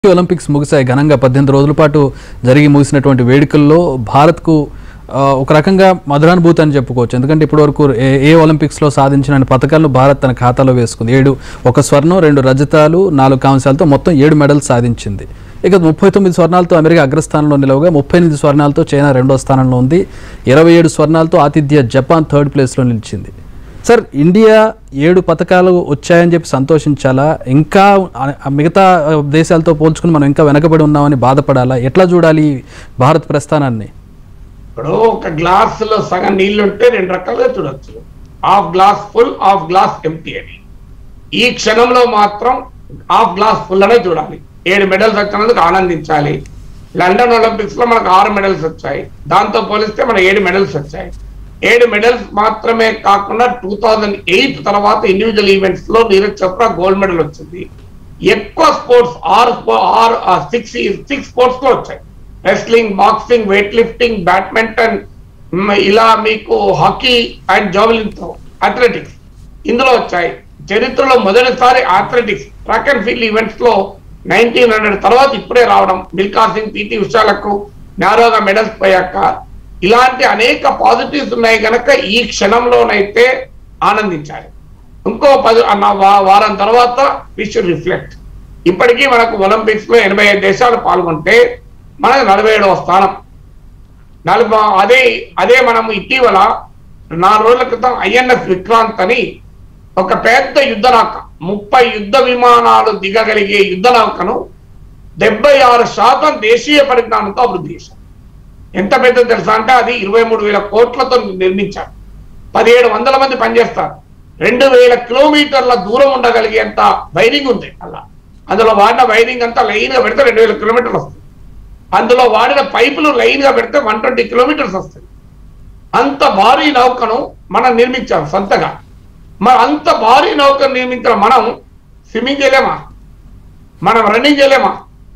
Olympics ముగిశాయి ఘనంగా పద్దెనిమిది రోజుల పాటు జరిగి ముగిసినటువంటి వేడుకల్లో భారత్కు ఆ, ఒక రకంగా మధురానుభూతి అని చెప్పుకోవచ్చు ఎందుకంటే ఇప్పటివరకు ఏ ఏ ఒలింపిక్స్లో సాధించిన పథకాలను భారత్ తన ఖాతాలో వేసుకుంది ఏడు ఒక స్వర్ణం రెండు రజతాలు నాలుగు కాంస్యాలతో మొత్తం ఏడు మెడల్స్ సాధించింది ఇక ముప్పై తొమ్మిది స్వర్ణాలతో అమెరికా అగ్రస్థానంలో నిలవగా ముప్పై ఎనిమిది స్వర్ణాలతో చైనా రెండో స్థానంలో ఉంది ఇరవై ఏడు స్వర్ణాలతో ఆతిథ్య జపాన్ థర్డ్ ప్లేస్లో నిలిచింది సార్ ఇండియా ఏడు పథకాలు వచ్చాయని చెప్పి సంతోషించాలా ఇంకా ఆ- ఆ మిగతా ఆ, దేశాలతో పోల్చుకుని మనం ఇంకా వెనకబడి ఉన్నామని బాధపడాలా ఎట్లా చూడాలి ఈ భారత్ ప్రస్థానాన్ని ఇప్పుడు ఒక గ్లాస్ లో సగం నీళ్లు ఉంటే రెండు రకాలుగా చూడొచ్చు half glass full half glass empty అని ఈ క్షణంలో మాత్రం హాఫ్ గ్లాస్ ఫుల్ అనే చూడాలి ఏడు మెడల్స్ వచ్చినందుకు ఆనందించాలి లండన్ ఒలింపిక్స్ లో మనకు ఆరు మెడల్స్ వచ్చాయి దాంతో పోలిస్తే మన ఏడు మెడల్స్ వచ్చాయి ఏడు మెడల్స్ మాత్రమే కాకుండా టూ థౌజండ్ ఎయిట్ తర్వాత ఇండివిజువల్ ఈవెంట్స్ లో నీరజ్ చోప్రా గోల్డ్ మెడల్ వచ్చింది ఎక్కువ స్పోర్ట్స్ ఆరు స్పో- ఆరు సిక్స్ సిక్స్ స్పోర్ట్స్ లో వచ్చాయి wrestling boxing weight lifting badminton మ్, ఇలా మీకు hockey and javelin throw athletics ఇందులో వచ్చాయి చరిత్రలో మొదటిసారి athletics track and field events లో నైన్టీన్ హండ్రెడ్ తర్వాత ఇప్పుడే రావడం మిల్కా సింగ్ పిటి ఉషాలకు నారోగా మెడల్స్ పోయాక ఇలాంటి అనేక పాజిటివ్స్ ఉన్నాయి కనుక ఈ క్షణంలోనైతే ఆనందించాలి ఇంకో పది అన్న వా- వారం తర్వాత వి షుడ్ రిఫ్లెక్ట్ ఇప్పటికీ మనకు ఒలింపిక్స్ లో ఎనభై ఐదు దేశాలు పాల్గొంటే మనకు నలభై ఏడవ స్థానం నలభై అదే అదే మనం ఇటీవల నాలుగు రోజుల క్రితం ఐఎన్ఎస్ విక్రాంత్ అని ఒక పెద్ద యుద్ధ నౌక ముప్పై యుద్ధ విమానాలు దిగగలిగే యుద్ధ నౌకను డెబ్బై ఆరు శాతం దేశీయ పరిజ్ఞానంతో అభివృద్ధి చేశారు ఎంత పెద్ద తెలుసా అంటే అది ఇరవై మూడు వేల కోట్లతో నిర్మించారు పదిహేడు వందల మంది పనిచేస్తారు రెండు వేల కిలోమీటర్ల దూరం ఉండగలిగేంత వైరింగ్ ఉంది అలా అందులో వాడిన వైరింగ్ అంతా లైన్ గా పెడితే రెండు వేల కిలోమీటర్లు వస్తుంది అందులో వాడిన పైపులు లైన్ గా పెడితే వన్ ట్వంటీ కిలోమీటర్స్ వస్తాయి అంత భారీ నౌకను మనం నిర్మించాం సొంతగా మరి అంత భారీ నౌకను నిర్మించిన మనం స్విమ్మింగ్ చేయలేమా మనం రన్నింగ్ చేయలేమా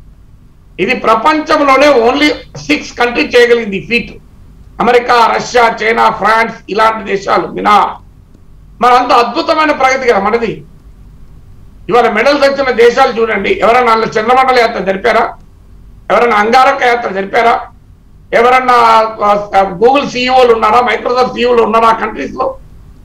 ఇది ప్రపంచంలోనే ఓన్లీ సిక్స్ కంట్రీ చేయగలిగింది feat America Russia China France ఇలాంటి దేశాలు మినా మరి అంత అద్భుతమైన ప్రగతి కదా మనది ఇవాళ మెడల్స్ వచ్చిన దేశాలు చూడండి ఎవరైనా అందులో చంద్రమండల యాత్ర జరిపారా ఎవరైనా అంగారక యాత్ర జరిపారా ఎవరన్నా గూగుల్ సీఈఓలు ఉన్నారా మైక్రోసాఫ్ట్ సీఈఓలు ఉన్నారా కంట్రీస్ లో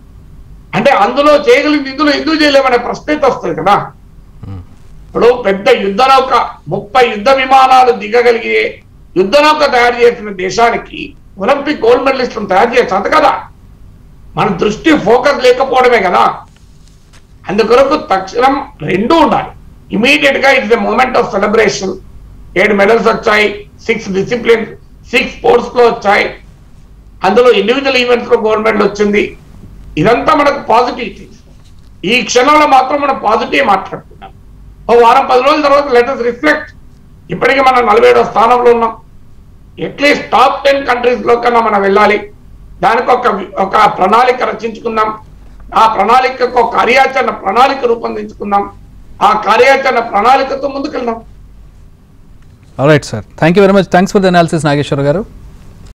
అంటే అందులో చేయగలిగింది ఇందులో ఎందుకు చేయలేమనే ప్రశ్న అయితే వస్తుంది కదా ఇప్పుడు పెద్ద యుద్ధ నౌక ముప్పై యుద్ధ విమానాలు దిగగలిగే యుద్ధ నౌక తయారు చేసిన దేశానికి ఒలింపిక్ గోల్డ్ మెడలిస్టులను తయారు చేయొచ్చు అంత కదా మన దృష్టి ఫోకస్ లేకపోవడమే కదా అందుకొరకు తక్షణం రెండూ ఉండాలి ఇమీడియట్ గా it's the moment of celebration ఏడు మెడల్స్ వచ్చాయి సిక్స్ డిసిప్లిన్ సిక్స్ స్పోర్ట్స్ లో వచ్చాయి అందులో ఇండివిజువల్ ఈవెంట్స్ లో గోల్డ్ మెడల్ వచ్చింది ఇదంతా మనకు పాజిటివ్ థింగ్స్ ఈ క్షణంలో మాత్రం మనం పాజిటివ్ మాట్లాడుతున్నాం ఓ వారం పది రోజుల తర్వాత లెటర్స్ రిఫ్లెక్ట్ ఇప్పటికీ మనం నలభై ఏడో స్థానంలో ఉన్నాం అట్లీస్ట్ టాప్ టెన్ కంట్రీస్ లో కన్నా మనం వెళ్ళాలి దానికి ఒక ఒక ప్రణాళిక రచించుకుందాం ఆ ప్రణాళికకు ఒక కార్యాచరణ ప్రణాళిక రూపొందించుకుందాం ఆ కార్యాచరణ ప్రణాళికతో ముందుకెళ్దాం right sir thank you very much thanks for the analysis Nageshwar గారు